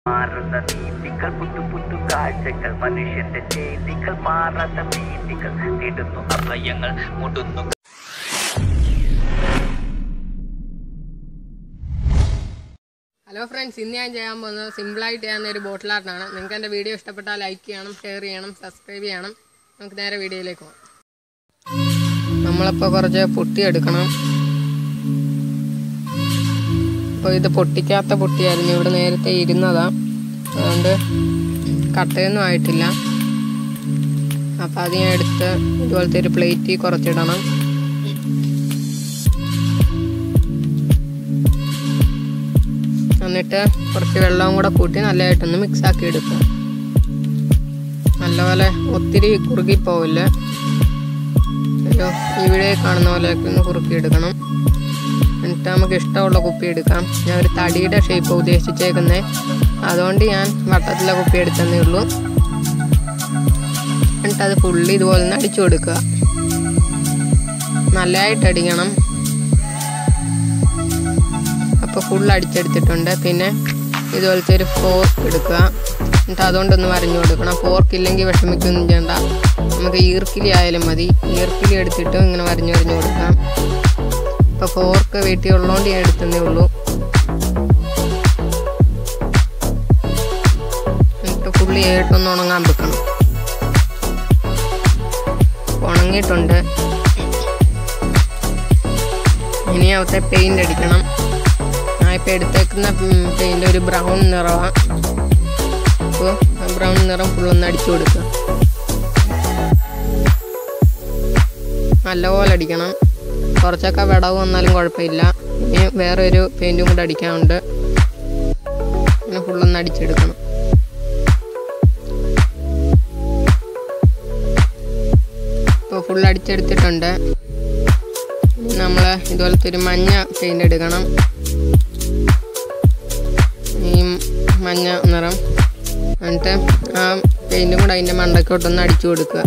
മാറുന്ന നീതികൾ പുത്തു പുത്തു കാഴ്ചകൾ മനുഷ്യന്റെ ചെയ്തികൾ മാറാത്ത ഭീതികൾ നേടുന്നു അഭയങ്ങൾ മുടുന്നു ഹലോ ഫ്രണ്ട്സ് ഇന്ന് ഞാൻ ചെയ്യാൻ പോകുന്നത് സിമ്പിളായിട്ട് ചെയ്യുന്ന ഒരു ബോട്ടിൽ ആർട്ടാണ് നിങ്ങൾക്ക് എൻ്റെ വീഡിയോ ഇഷ്ടപ്പെട്ടാൽ ലൈക്ക് ചെയ്യണം ഷെയർ ചെയ്യണം സബ്സ്ക്രൈബ് ചെയ്യണം നമുക്ക് നേരെ വീഡിയോയിലേക്ക് പോകാം നമ്മളിപ്പോൾ കുറച്ച് പൊട്ടിയെടുക്കണം അപ്പോൾ ഇത് പൊട്ടിക്കാത്ത പൊട്ടിയായിരുന്നു ഇവിടെ നേരത്തെ ഇരുന്നതാ അതുകൊണ്ട് കട്ടയൊന്നും ആയിട്ടില്ല അപ്പോൾ അത് ഞാൻ എടുത്ത് ഇതുപോലത്തെ ഒരു പ്ലേറ്റിൽ കുറച്ചിടണം എന്നിട്ട് കുറച്ച് വെള്ളവും കൂടെ കൂട്ടി നല്ലതായിട്ടൊന്ന് മിക്സ് ആക്കി എടുക്കുക നല്ലപോലെ ഒത്തിരി കുറുകി പോവില്ല അയ്യോ ഇവിടെ കാണുന്ന പോലെ ഒന്ന് കുറുക്കി എടുക്കണം എന്നിട്ട് നമുക്ക് ഇഷ്ടമുള്ള കുപ്പി എടുക്കാം ഞാൻ ഒരു തടിയുടെ ഷേപ്പ് ഉദ്ദേശിച്ചേക്കുന്നത് അതുകൊണ്ട് ഞാൻ വട്ടത്തിലെ കുപ്പി എടുത്തതേ ഉള്ളൂ എന്നിട്ട് അത് ഫുള്ളി ഇതുപോലെ ഒന്ന് അടിച്ചു കൊടുക്കുക നല്ലതായിട്ട് അടിക്കണം അപ്പോൾ ഫുൾ അടിച്ചെടുത്തിട്ടുണ്ട് പിന്നെ ഇതുപോലത്തെ ഒരു ഫോർക്ക് എടുക്കുക എന്നിട്ട് അതുകൊണ്ടൊന്ന് വരഞ്ഞു കൊടുക്കണം ഫോർക്ക് ഇല്ലെങ്കിൽ വിഷമിക്കൊന്നും ചെയ്യണ്ട നമുക്ക് ഈർക്കിലി ആയാലും മതി ഈർക്കിലി എടുത്തിട്ടും ഇങ്ങനെ വരഞ്ഞു വരഞ്ഞു കൊടുക്കാം ഇപ്പോൾ ഫോർക്ക് വീട്ടിൽ ഉള്ളതുകൊണ്ട് ഞാൻ എടുത്തതേ ഉള്ളൂ എന്നിട്ട് ഫുള്ളി ആയിട്ടൊന്ന് ഉണങ്ങാൻ വെക്കണം ഉണങ്ങിയിട്ടുണ്ട് ഇനി അവിടുത്തെ പെയിൻ്റ് അടിക്കണം ഞാൻ ഇപ്പം എടുത്തേക്കുന്ന പെയിൻ്റ് ഒരു ബ്രൗൺ നിറമാണ് അപ്പോൾ ആ ബ്രൗൺ നിറം ഫുള്ളൊന്ന് അടിച്ചു കൊടുക്കുക നല്ലപോലെ അടിക്കണം കുറച്ചൊക്കെ വിടവ് വന്നാലും കുഴപ്പമില്ല ഇനി വേറെ ഒരു പെയിൻറ്റും കൂടെ അടിക്കാനുണ്ട് പിന്നെ ഫുള്ളൊന്ന് അടിച്ചെടുക്കണം ഇപ്പോൾ ഫുൾ അടിച്ചെടുത്തിട്ടുണ്ട് നമ്മൾ ഇതുപോലത്തെ ഒരു മഞ്ഞ പെയിൻ്റ് എടുക്കണം ഈ മഞ്ഞ നിറം എന്നിട്ട് ആ പെയിൻറ്റും കൂടെ അതിൻ്റെ മണ്ടക്കോട്ടൊന്ന് അടിച്ചു കൊടുക്കുക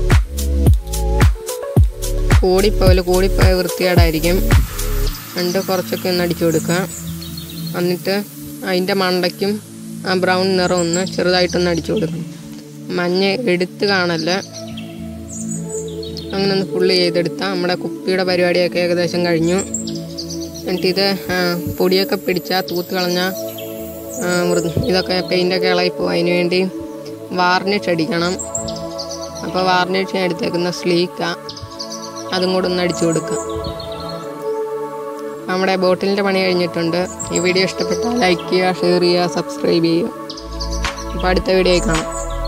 കൂടിപ്പോയാൽ കൂടിപ്പോയ വൃത്തികേടായിരിക്കും എന്നിട്ട് കുറച്ചൊക്കെ ഒന്ന് അടിച്ചു കൊടുക്കുക എന്നിട്ട് അതിൻ്റെ മണ്ടയ്ക്കും ആ ബ്രൗൺ നിറം ഒന്ന് ചെറുതായിട്ടൊന്ന് അടിച്ചു കൊടുക്കണം മഞ്ഞ എടുത്ത് കാണല്ല അങ്ങനെ ഒന്ന് ഫുള്ള് ചെയ്തെടുത്താൽ നമ്മുടെ കുപ്പിയുടെ പരിപാടിയൊക്കെ ഏകദേശം കഴിഞ്ഞു എന്നിട്ടിത് ആ, പൊടിയൊക്കെ പിടിച്ചാൽ തൂത്ത് കളഞ്ഞാൽ ഇതൊക്കെ പെയിൻ്റൊക്കെ ഇളകിപ്പോവും അതിന് വേണ്ടി വാർണിഷ് അടിക്കണം അപ്പോൾ വാർണിഷ് ഞാൻ എടുത്തേക്കുന്ന സ്ലീക്ക അതും കൂടെ ഒന്ന് അടിച്ചു കൊടുക്കുക നമ്മുടെ ബോട്ടിലിൻ്റെ പണി കഴിഞ്ഞിട്ടുണ്ട് ഈ വീഡിയോ ഇഷ്ടപ്പെട്ടാൽ ലൈക്ക് ചെയ്യുക ഷെയർ ചെയ്യുക സബ്സ്ക്രൈബ് ചെയ്യുക അപ്പോൾ അടുത്ത വീഡിയോയിൽ കാണാം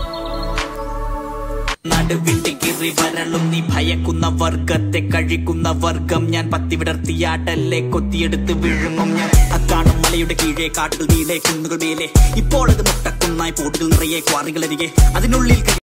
നടുവിട്ട് കിറി വരളും നീ ഭയക്കുന്ന വർഗത്തെ കഴിക്കുന്ന വർഗം ഞാൻ പത്തി വിടർത്തിയാട്ടല്ലേ കൊത്തിയെടുത്ത് വിഴുങ്ങും ഞാൻ അക്കാണും മലയുടെ കീഴേ കാട്ടുകൾ നീളെ കുന്നുകൾ മേലെ ഇപ്പോൾ അത് മുട്ടക്കുന്നായി പോട്ടുകൾ നിറയെ ക്വാറികളരികെ അതിനുള്ളിൽ